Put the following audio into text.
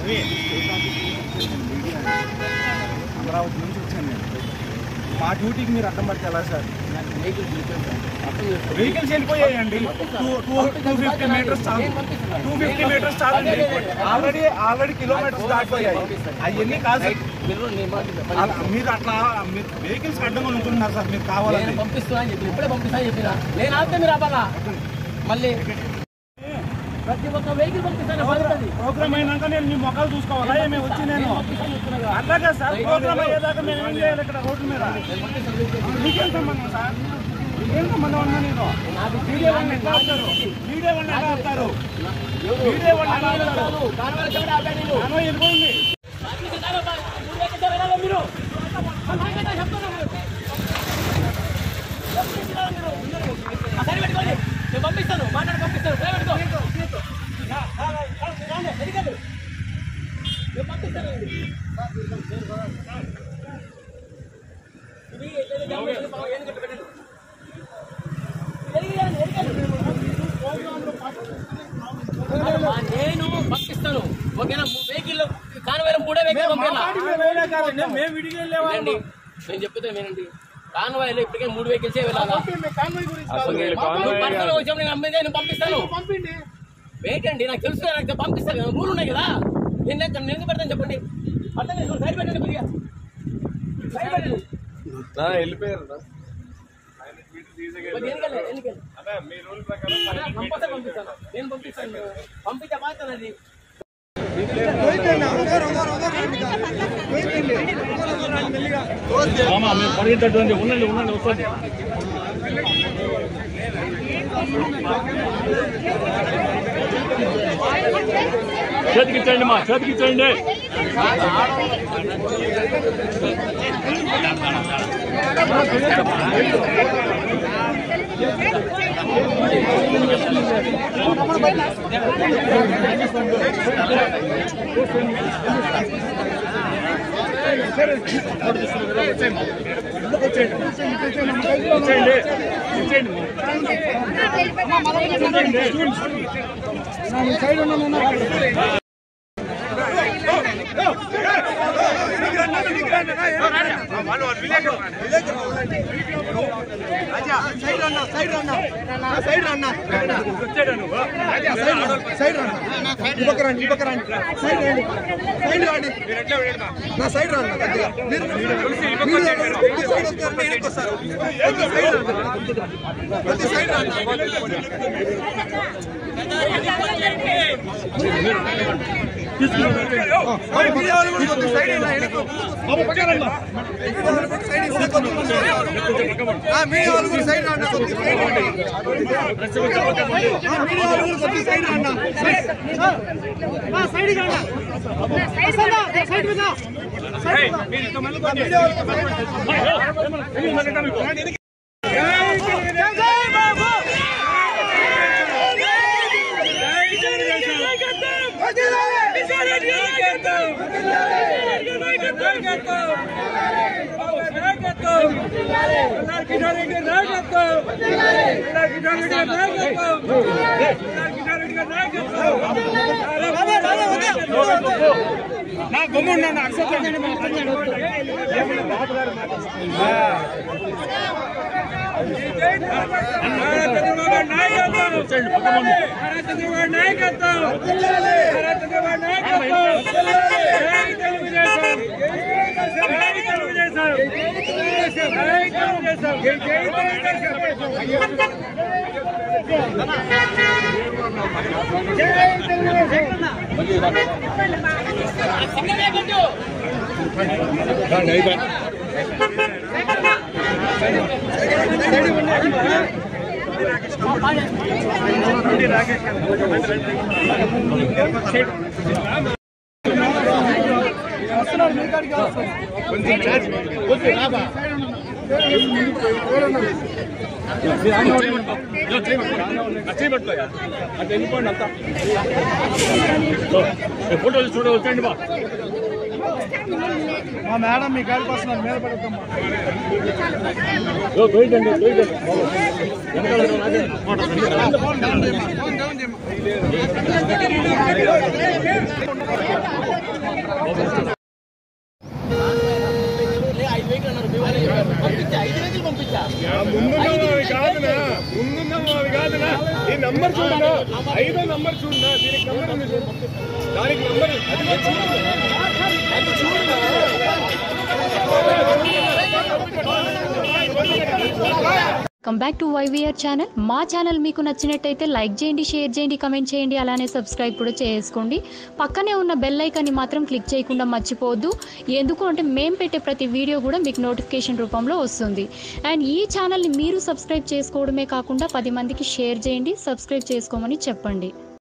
రవి అమరావతి నుంచి వచ్చాను నేను మా డ్యూటీకి మీరు అడ్డం పడితే ఎలా సార్ వెహికల్స్ వెళ్ళిపోయాయండి two two two fifty metres చాలు టూ ఫిఫ్టీ మీటర్స్ చాలండి ఆల్రెడీ ఆల్రెడీ కిలోమీటర్స్ దాటిపోయాయి అవన్నీ కాదు సార్. అలా మీరు అట్లా మీరు వెహికల్స్ అడ్డంగా ఉంటున్నారు సార్ మీరు కావాలండి నేను పంపిస్తున్నా అని చెప్పి ఇప్పుడే పంపిస్తా అని చెప్పిన నేను ఆపితే మీరు ఆపాలా మళ్ళీ ప్రతి ఒక్క వెహికల్ పంపిస్తాను పడుతుంది ప్రోగ్రామ్ అయినాక నేను మీ మొక్కలు చూసుకోవాలా ఏమి వచ్చి నేను అట్లాగే సార్ ప్రోగ్రామ్ అయ్యేదాకా మేము ఏం చేయాలి ఇక్కడ రోడ్డు మీద మీకేం సంబంధం సార్ మీకేం సంబంధం ఉన్నా నేను వీడియో వాళ్ళని ఎట్లా ఆపుతారు వీడియో వాళ్ళని ఎలా ఆపుతారు వీడియో వాళ్ళని ఎలా ఆపుతారు కాన్వాయ్ చెవిడ ఆపాడు నేను. అనో వెళ్ళిపోయింది మీరు నాకైతే చెప్తున్నా మీరు. ఆ సైడ్ పెట్టుకోండి. నేను పంపిస్తాను మాట్లాడి పంపిస్తాను సైడ్ పెట్టుకో. రాండి, ఎదిగండి. నేను పంపిస్తాను ఇది ఏదో జామ్ చేసి పాపం ఏం కట్టు పెట్టండి. ఎదిగండి, ఎదిగండి. అమ్మా, నేను పంపిస్తాను ఓకేనా వెహికల్ కానవేల మూడే వెహికల్ పంపించాలా మేము విడిగా వినండి నేను చెప్తే వినండి కాన్వాయ్లో ఇప్పటికే మూడు వెహికల్స్ వెళ్ళాలా పర్సనల్ విషయం నేను అమ్మేదే నేను పంపిస్తాను వెయిట్ అండి నాకు తెలుసు కదా, నాకు పంపిస్తాను కదా రూల్ ఉన్నాయి కదా నేను నేను నేను ఎందుకు పెడతాను చెప్పండి అర్థం చేసుకోండి సైడ్ పెట్టండి కొద్దిగా సైడ్ పెట్టండి కొద్దిగా ఎన్నికలే ఎన్నికలే కంపల్సరీ పంపిస్తాను నేను పంపిస్తాను పంపించే బాధ్యత అది ఉండండి ఉండండి వస్తుంది చేతికిచ్చండి మా చేతికిచ్చండి ఇచ్చేయండి ఇచ్చేయండి నా సైడ్ రండి కొద్దిగా మీరు మీరు ఈ సైడ్ వస్తారు నేను వెనక్కి వస్తాను కొద్దిగా సైడ్ రండి కొద్దిగా సైడ్ రండి ఆ, మీడియా వాళ్ళు కూడా కొద్దిగా సైడ్ ఇలా వెనక్కి మీడియా వాళ్ళు కూడా సైడ్ ఇస్తే కొద్దిగా ఆ, మీడియా వాళ్ళు కూడా సైడ్ రండి కొద్దిగా సైడ్ రండి ఆ, మీడియా వాళ్ళు కూడా కొద్దిగా సైడ్ రండి సైడ్ నా గమ్ము ఉన్నాను అక్షత సిగ్నల్ కొట్టు అంటే వెళ్ళిపోండి అంతా ఫోటోలు చూడ వచ్చండి బా మా మేడం మీ కాల్ పర్సనల్ మీద పడుతుందమ్మా ఫోన్ డౌన్ చేయమ్మా ఐదు వెహికల్ అన్నారు మీ వాళ్ళే చెప్పారు. పంపించా ఐదు వెహికల్ పంపించా ముందున్నవి కాదునా ముందున్నవి కాదునా ఈ నంబర్ చూడనా ఐదో నంబర్ చూడనా దీనికి నంబర్ ఉంది చూడు. దానికి నంబర్ అది చూడు come back to YVR channel మా ఛానల్ మీకు నచ్చినట్టయితే లైక్ చేయండి షేర్ చేయండి కమెంట్ చేయండి అలానే సబ్స్క్రైబ్ కూడా చేసుకోండి పక్కనే ఉన్న బెల్ ఐకాన్ని మాత్రం క్లిక్ చేయకుండా మర్చిపోవద్దు ఎందుకు అంటే మేము పెట్టే ప్రతి వీడియో కూడా మీకు నోటిఫికేషన్ రూపంలో వస్తుంది అండ్ ఈ ఛానల్ని మీరు సబ్స్క్రైబ్ చేసుకోవడమే కాకుండా పది మందికి షేర్ చేయండి సబ్స్క్రైబ్ చేసుకోమని చెప్పండి